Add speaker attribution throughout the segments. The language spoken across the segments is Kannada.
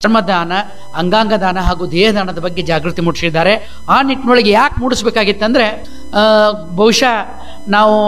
Speaker 1: ಚರ್ಮದಾನ ಅಂಗಾಂಗ ದಾನ ಹಾಗೂ ದೇಹದಾನದ ಬಗ್ಗೆ ಜಾಗೃತಿ ಮೂಡಿಸಿದ್ದಾರೆ ಆ ನಿಟ್ಟಿನೊಳಗೆ ಯಾಕೆ ಮೂಡಿಸ್ಬೇಕಾಗಿತ್ತಂದ್ರೆ ಆ, ಬಹುಶಃ ನಾವು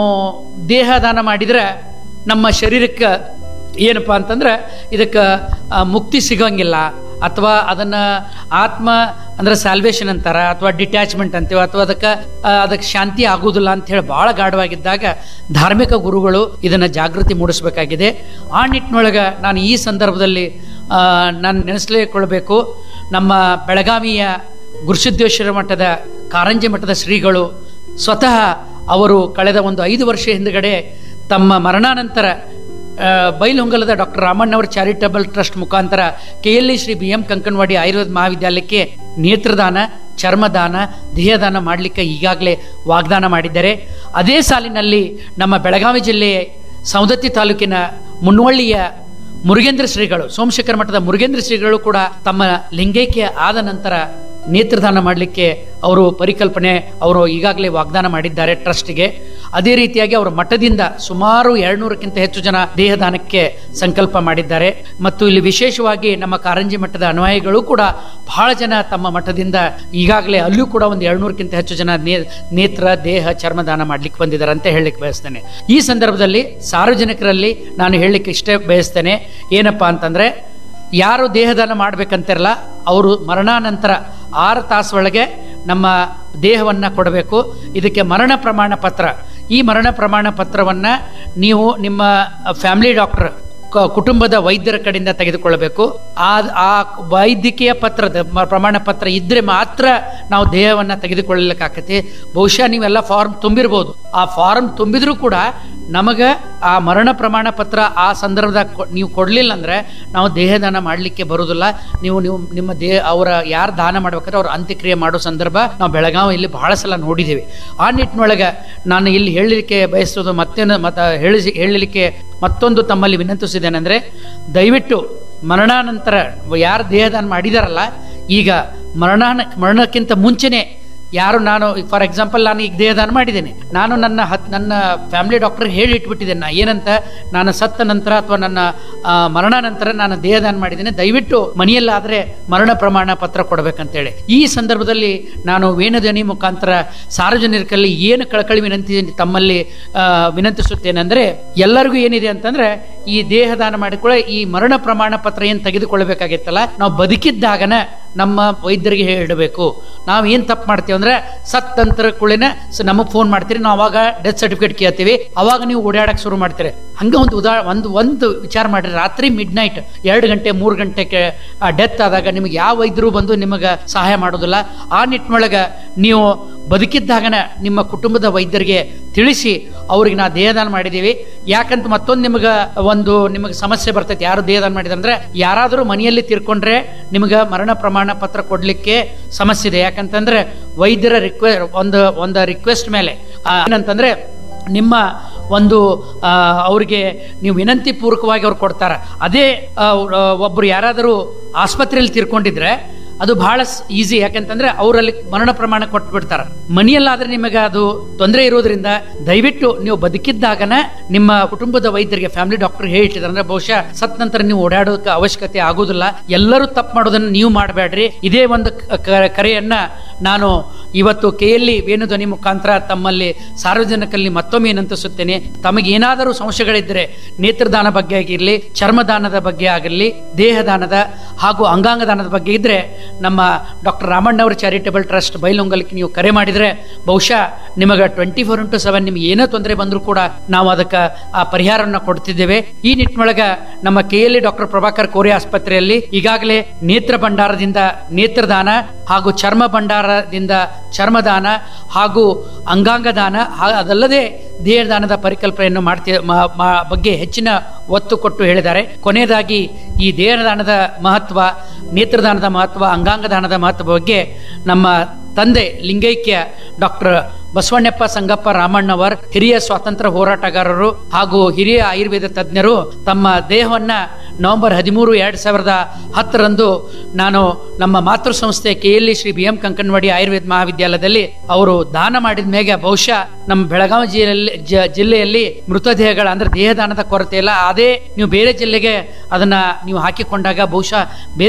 Speaker 1: ದೇಹದಾನ ಮಾಡಿದ್ರೆ ನಮ್ಮ ಶರೀರಕ್ಕೆ ಏನಪ್ಪ ಅಂತಂದ್ರೆ ಇದಕ್ಕೆ ಆ, ಮುಕ್ತಿ ಸಿಗಂಗಿಲ್ಲ ಅಥವಾ ಅದನ್ನ ಆತ್ಮ ಅಂದ್ರೆ ಸ್ಯಾಲ್ವೇಷನ್ ಅಂತಾರ ಅಥವಾ ಡಿಟ್ಯಾಚ್ಮೆಂಟ್ ಅಂತೀವ ಅಥವಾ ಅದಕ್ಕೆ ಆ, ಅದಕ್ಕೆ ಶಾಂತಿ ಆಗುವುದಿಲ್ಲ ಅಂತ ಹೇಳಿ ಬಹಳ ಗಾಢವಾಗಿದ್ದಾಗ ಧಾರ್ಮಿಕ ಗುರುಗಳು ಇದನ್ನ ಜಾಗೃತಿ ಮೂಡಿಸಬೇಕಾಗಿದೆ ಆ ನಿಟ್ಟಿನೊಳಗೆ ನಾನು ಈ ಸಂದರ್ಭದಲ್ಲಿ ಆ, ನಾನು ನೆನೆಸಲೇಕೊಳ್ಬೇಕು ನಮ್ಮ ಬೆಳಗಾವಿಯ ಗುರುಸಿದ್ದೇಶ್ವರ ಮಠದ ಕಾರಂಜಿ ಮಠದ ಶ್ರೀಗಳು ಸ್ವತಃ ಅವರು ಕಳೆದ ಒಂದು ಐದು ವರ್ಷ ಹಿಂದುಗಡೆ ತಮ್ಮ ಮರಣಾನಂತರ ಆ, ಬೈಲಹೊಂಗಲದ ಡಾಕ್ಟರ್ ರಾಮಣ್ಣವರ ಚಾರಿಟಬಲ್ ಟ್ರಸ್ಟ್ ಮುಖಾಂತರ KLE Shri B M Kankanawadi Ayurveda ಮಹಾವಿದ್ಯಾಲಯಕ್ಕೆ ನೇತ್ರದಾನ ಚರ್ಮದಾನ ದೇಹದಾನ ಮಾಡಲಿಕ್ಕೆ ಈಗಾಗಲೇ ವಾಗ್ದಾನ ಮಾಡಿದ್ದಾರೆ ಅದೇ ಸಾಲಿನಲ್ಲಿ ನಮ್ಮ ಬೆಳಗಾವಿ ಜಿಲ್ಲೆಯ ಸವದತ್ತಿ ತಾಲೂಕಿನ ಮುನ್ನವಳ್ಳಿಯ ಮುರುಗೇಂದ್ರ ಶ್ರೀಗಳು ಸೋಮಶೇಖರ ಮಠದ ಮುರುಗೇಂದ್ರ ಶ್ರೀಗಳು ಕೂಡ ತಮ್ಮ ಲಿಂಗೈಕ್ಯ ಆದ ನಂತರ ನೇತ್ರದಾನ ಮಾಡಲಿಕ್ಕೆ ಅವರು ಪರಿಕಲ್ಪನೆ ಅವರು ಈಗಾಗಲೇ ವಾಗ್ದಾನ ಮಾಡಿದ್ದಾರೆ ಟ್ರಸ್ಟ್ಗೆ ಅದೇ ರೀತಿಯಾಗಿ ಅವರ ಮಠದಿಂದ ಸುಮಾರು ಎರಡ್ನೂರಕ್ಕಿಂತ ಹೆಚ್ಚು ಜನ ದೇಹದಾನಕ್ಕೆ ಸಂಕಲ್ಪ ಮಾಡಿದ್ದಾರೆ ಮತ್ತು ಇಲ್ಲಿ ವಿಶೇಷವಾಗಿ ನಮ್ಮ ಕಾರಂಜಿ ಮಠದ ಅನ್ವಯಿಗಳು ಕೂಡ ಬಹಳ ಜನ ತಮ್ಮ ಮಠದಿಂದ ಈಗಾಗಲೇ ಅಲ್ಲೂ ಕೂಡ ಒಂದು ಎರಡ್ನೂರಕ್ಕಿಂತ ಹೆಚ್ಚು ಜನ ನೇ- ನೇತ್ರ ದೇಹ ಚರ್ಮದಾನ ಮಾಡ್ಲಿಕ್ಕೆ ಬಂದಿದ್ದಾರೆ ಅಂತ ಹೇಳಲಿಕ್ಕೆ ಬಯಸ್ತೇನೆ ಈ ಸಂದರ್ಭದಲ್ಲಿ ಸಾರ್ವಜನಿಕರಲ್ಲಿ ನಾನು ಹೇಳಲಿಕ್ಕೆ ಇಷ್ಟೇ ಬಯಸ್ತೇನೆ ಏನಪ್ಪಾ ಅಂತಂದ್ರೆ ಯಾರು ದೇಹದಾನ ಮಾಡ್ಬೇಕಂತಿರಲ್ಲ ಅವರು ಮರಣಾನಂತರ ಆರು ತಾಸು ಒಳಗೆ ನಮ್ಮ ದೇಹವನ್ನ ಕೊಡಬೇಕು ಇದಕ್ಕೆ ಮರಣ ಪ್ರಮಾಣ ಪತ್ರ ಈ ಮರಣ ಪ್ರಮಾಣ ಪತ್ರವನ್ನ ನೀವು ನಿಮ್ಮ ಫ್ಯಾಮಿಲಿ ಡಾಕ್ಟರ್ ಕುಟುಂಬದ ವೈದ್ಯರ ಕಡೆಯಿಂದ ತೆಗೆದುಕೊಳ್ಳಬೇಕು ಆ ಆ ವೈದ್ಯಕೀಯ ಪತ್ರದ ಮ- ಪ್ರಮಾಣ ಪತ್ರ ಇದ್ರೆ ಮಾತ್ರ ನಾವು ದೇಹವನ್ನ ತೆಗೆದುಕೊಳ್ಳಲಿಕ್ಕಾಗತ್ತೆ ಬಹುಶಃ ನೀವೆಲ್ಲ ಫಾರ್ಮ್ ತುಂಬಿರ್ಬೋದು ಆ ಫಾರ್ಮ್ ತುಂಬಿದ್ರೂ ಕೂಡ ನಮಗ ಆ ಮರಣ ಪ್ರಮಾಣ ಪತ್ರ ಆ ಸಂದರ್ಭದಾಗ ಕೊ- ನೀವು ಕೊಡ್ಲಿಲ್ಲ ಅಂದ್ರೆ ನಾವು ದೇಹದಾನ ಮಾಡಲಿಕ್ಕೆ ಬರುವುದಿಲ್ಲ ನೀವು ನೀವು ನಿಮ್ಮ ದೇಹ ಅವರ ಯಾರು ದಾನ ಮಾಡ್ಬೇಕಾದ್ರೆ ಅವ್ರ ಅಂತ್ಯಕ್ರಿಯೆ ಮಾಡೋ ಸಂದರ್ಭ ನಾವು ಬೆಳಗಾವಿಯಲ್ಲಿ ಬಹಳ ಸಲ ನೋಡಿದ್ದೇವೆ ಆ ನಿಟ್ಟಿನೊಳಗೆ ನಾನು ಇಲ್ಲಿ ಹೇಳಲಿಕ್ಕೆ ಬಯಸೋದು ಮತ್ತೇನು ಮತ್ತ ಹೇಳಿ ಹೇಳಲಿಕ್ಕೆ ಮತ್ತೊಂದು ತಮ್ಮಲ್ಲಿ ವಿನಂತಿಸಿದ್ದೇನೆಂದ್ರೆ ದಯವಿಟ್ಟು ಮರಣಾನಂತರ ಯಾರು ದೇಹದಾನ ಮಾಡಿದಾರಲ್ಲ ಈಗ ಮರಣಾನ ಮರಣಕ್ಕಿಂತ ಮುಂಚೆನೆ ಯಾರು ನಾನು ಫಾರ್ ಎಕ್ಸಾಂಪಲ್ ನಾನು ಈಗ ದೇಹದಾನ ಮಾಡಿದ್ದೇನೆ ನಾನು ನನ್ನ ಹತ್ ನನ್ನ ಫ್ಯಾಮಿಲಿ ಡಾಕ್ಟರ್ ಹೇಳಿ ಇಟ್ಬಿಟ್ಟಿದ್ದೇನೆ ನಾ ಏನಂತ ನಾನು ಸತ್ತ ನಂತರ ಅಥವಾ ನನ್ನ ಆ, ಮರಣ ನಂತರ ನಾನು ದೇಹದಾನ ಮಾಡಿದ್ದೇನೆ ದಯವಿಟ್ಟು ಮನೆಯಲ್ಲಾದರೆ ಮರಣ ಪ್ರಮಾಣ ಪತ್ರ ಕೊಡಬೇಕಂತೇಳಿ ಈ ಸಂದರ್ಭದಲ್ಲಿ ನಾನು ವೇಣಧ್ವನಿ ಮುಖಾಂತರ ಸಾರ್ವಜನಿಕರಲ್ಲಿ ಏನು ಕಳಕಳಿ ವಿನಂತಿ ತಮ್ಮಲ್ಲಿ ಆ, ವಿನಂತಿಸುತ್ತೇನೆಂದ್ರೆ ಎಲ್ಲರಿಗೂ ಏನಿದೆ ಅಂತಂದ್ರೆ ಈ ದೇಹದಾನ ಮಾಡಿಕೊಳ್ಳ ಈ ಮರಣ ಪ್ರಮಾಣ ಪತ್ರ ಏನು ತೆಗೆದುಕೊಳ್ಳಬೇಕಾಗಿತ್ತಲ್ಲ ನಾವು ಬದುಕಿದ್ದಾಗನ ನಮ್ಮ ವೈದ್ಯರಿಗೆ ಹೇಳಬೇಕು ನಾವು ಏನ್ ತಪ್ಪು ಮಾಡ್ತೀವಿ ಅಂದ್ರೆ ಸತ್ ನಂತರ ಕೂಡಲೇ ನಮಗೆ ಫೋನ್ ಮಾಡ್ತೀರಿ ನಾವು ಅವಾಗ ಡೆತ್ ಸರ್ಟಿಫಿಕೇಟ್ ಕೇಳ್ತೀವಿ ಅವಾಗ ನೀವು ಓಡಾಡಕ್ ಶುರು ಮಾಡ್ತೀರಿ ಹಂಗ ಒಂದು ಉದಾ ಒಂದು ಒಂದು ವಿಚಾರ ಮಾಡ್ರಿ ರಾತ್ರಿ ಮಿಡ್ ನೈಟ್ ಎರಡು ಗಂಟೆ ಮೂರು ಗಂಟೆಗೆ ಡೆತ್ ಆದಾಗ ನಿಮಗೆ ಯಾವ ವೈದ್ಯರು ಬಂದು ನಿಮಗೆ ಸಹಾಯ ಮಾಡೋದಿಲ್ಲ ಆ ನಿಟ್ಟಿನೊಳಗೆ ನೀವು ಬದುಕಿದ್ದಾಗನ ನಿಮ್ಮ ಕುಟುಂಬದ ವೈದ್ಯರಿಗೆ ತಿಳಿಸಿ ಅವ್ರಿಗೆ ನಾ ದೇಹದಾನ ಮಾಡಿದೀವಿ ಯಾಕಂತ ಮತ್ತೊಂದು ನಿಮಗೆ ಒಂದು ನಿಮಗೆ ಸಮಸ್ಯೆ ಬರ್ತೈತೆ ಯಾರು ದೇಹದಾನ ಮಾಡಿದಂದ್ರೆ ಯಾರಾದರೂ ಮನೆಯಲ್ಲಿ ತೀರ್ಕೊಂಡ್ರೆ ನಿಮಗೆ ಮರಣ ಪ್ರಮಾಣ ಪತ್ರ ಕೊಡ್ಲಿಕ್ಕೆ ಸಮಸ್ಯೆ ಇದೆ ಯಾಕಂತಂದ್ರೆ ವೈದ್ಯರ ರಿಕ್ವೆ ಒಂದು ಒಂದು ರಿಕ್ವೆಸ್ಟ್ ಮೇಲೆ ಆ, ಏನಂತಂದ್ರೆ ನಿಮ್ಮ ಒಂದು ಆ, ಅವ್ರಿಗೆ ನೀವು ವಿನಂತಿ ಪೂರ್ವಕವಾಗಿ ಅವ್ರು ಕೊಡ್ತಾರ ಅದೇ ಆ, ಆ, ಒಬ್ರು ಯಾರಾದರೂ ಆಸ್ಪತ್ರೆಯಲ್ಲಿ ತೀರ್ಕೊಂಡಿದ್ರೆ ಅದು ಬಹಳ ಈಸಿ ಯಾಕಂತಂದ್ರೆ ಅವರಲ್ಲಿ ಮರಣ ಪ್ರಮಾಣ ಕೊಟ್ಟು ಬಿಡ್ತಾರ ಮನೆಯಲ್ಲಾದ್ರೆ ನಿಮಗೆ ಅದು ತೊಂದರೆ ಇರೋದ್ರಿಂದ ದಯವಿಟ್ಟು ನೀವು ಬದುಕಿದ್ದಾಗನ ನಿಮ್ಮ ಕುಟುಂಬದ ವೈದ್ಯರಿಗೆ ಫ್ಯಾಮಿಲಿ ಡಾಕ್ಟರ್ ಹೇಳ್ತಿದ್ದಾರೆ ಅಂದ್ರೆ ಬಹುಶಃ ಸತ್ ನಂತರ ನೀವು ಓಡಾಡೋದಕ್ಕೆ ಅವಶ್ಯಕತೆ ಆಗೋದಿಲ್ಲ ಎಲ್ಲರೂ ತಪ್ಪು ಮಾಡೋದನ್ನ ನೀವು ಮಾಡಬೇಡ್ರಿ ಇದೇ ಒಂದು ಕ- ಕ- ಕರೆಯನ್ನ ನಾನು ಇವತ್ತು ಕೆಎಲ್ಇ ವೇಣುಧ್ವನಿ ಮುಖಾಂತರ ತಮ್ಮಲ್ಲಿ ಸಾರ್ವಜನಿಕರಲ್ಲಿ ಮತ್ತೊಮ್ಮೆ ಏನಂತಿಸುತ್ತೇನೆ ತಮಗೇನಾದರೂ ಸಂಶಯಗಳಿದ್ದರೆ ನೇತ್ರದಾನ ಬಗ್ಗೆ ಆಗಿರಲಿ ಚರ್ಮದಾನದ ಬಗ್ಗೆ ಆಗಿರಲಿ ದೇಹದಾನದ ಹಾಗೂ ಅಂಗಾಂಗ ದಾನದ ಬಗ್ಗೆ ಇದ್ರೆ ನಮ್ಮ ಡಾಕ್ಟರ್ ರಾಮಣ್ಣವರ ಚಾರಿಟಬಲ್ ಟ್ರಸ್ಟ್ ಬೈಲೊಂಗಲಕ್ಕೆ ನೀವು ಕರೆ ಮಾಡಿದ್ರೆ ಬಹುಶಃ ನಿಮಗೆ ಟ್ವೆಂಟಿ ಫೋರ್ ಇಂಟು ಸೆವೆನ್ ನಿಮ್ಗೆ ಏನೋ ತೊಂದರೆ ಬಂದರೂ ಕೂಡ ನಾವು ಅದಕ್ಕೆ ಆ ಪರಿಹಾರವನ್ನು ಕೊಡ್ತಿದ್ದೇವೆ ಈ ನಿಟ್ಟಿನೊಳಗ ನಮ್ಮ K L doctor Prabhakar Kore ಆಸ್ಪತ್ರೆಯಲ್ಲಿ ಈಗಾಗಲೇ ನೇತ್ರ ಭಂಡಾರದಿಂದ ನೇತ್ರದಾನ ಹಾಗೂ ಚರ್ಮ ಭಂಡಾರದಿಂದ ಚರ್ಮದಾನ ಹಾಗೂ ಅಂಗಾಂಗ ದಾನ ಹಾ- ಅದಲ್ಲದೆ ದೇಹದಾನದ ಪರಿಕಲ್ಪನೆಯನ್ನು ಮಾಡ್ತಿ ಮ- ಮ- ಬಗ್ಗೆ ಹೆಚ್ಚಿನ ಒತ್ತು ಕೊಟ್ಟು ಹೇಳಿದ್ದಾರೆ ಕೊನೆಯದಾಗಿ ಈ ದೇಹದಾನದ ಮಹತ್ವ ನೇತ್ರದಾನದ ಮಹತ್ವ ಅಂಗಾಂಗ ದಾನದ ಮಹತ್ವ ಬಗ್ಗೆ ನಮ್ಮ ತಂದೆ ಲಿಂಗೈಕ್ಯ ಡಾಕ್ಟರ್ ಬಸವಣ್ಣಪ್ಪ ಸಂಗಪ್ಪ ರಾಮಣ್ಣವರ್ ಹಿರಿಯ ಸ್ವಾತಂತ್ರ್ಯ ಹೋರಾಟಗಾರರು ಹಾಗೂ ಹಿರಿಯ ಆಯುರ್ವೇದ ತಜ್ಞರು ತಮ್ಮ ದೇಹವನ್ನ ನವೆಂಬರ್ ಹದಿಮೂರು ಎರಡ್ ಸಾವಿರದ ಹತ್ತರಂದು ನಾನು ನಮ್ಮ ಮಾತೃ ಸಂಸ್ಥೆ KLE Shri B M Kankanawadi Ayurveda ಮಹಾವಿದ್ಯಾಲಯದಲ್ಲಿ ಅವರು ದಾನ ಮಾಡಿದ ಮೇಲೆ ಬಹುಶಃ ನಮ್ಮ ಬೆಳಗಾವಿ ಜಿಲ್ಲೆಯಲ್ಲಿ ಜ- ಜಿಲ್ಲೆಯಲ್ಲಿ ಮೃತದೇಹಗಳ ಅಂದ್ರೆ ದೇಹದಾನದ ಕೊರತೆ ಇಲ್ಲ ಅದೇ ನೀವು ಬೇರೆ ಜಿಲ್ಲೆಗೆ ಅದನ್ನ ನೀವು ಹಾಕಿಕೊಂಡಾಗ ಬಹುಶಃ ಬೇರೆ